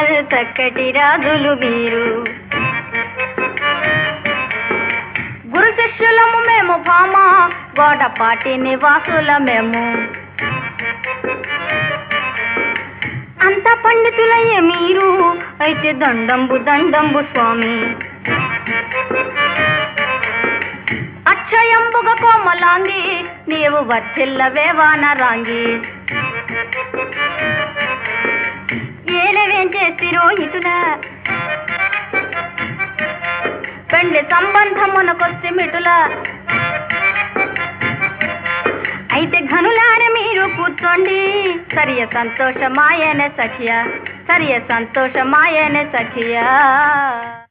చక్కటి రాజులు మీరు గురు శిష్యులము మేము భామ గోడపాటి నివాసుల మేము అంత పండితులయ్యే మీరు అయితే దండంబు దండంబు స్వామి అక్షయంబుగ కోమలాంగి నీవు వర్ధిల్లవే వానరాంగి ఏలవేం చేసిరో ఇటులా పెండ్లి సంబంధమునకొస్తే మిటులా అయితే ఘనులార మీరు కూర్చోండి సరియ సంతోషమాయన సఖియ సరియ సంతోషమాయన సఖియా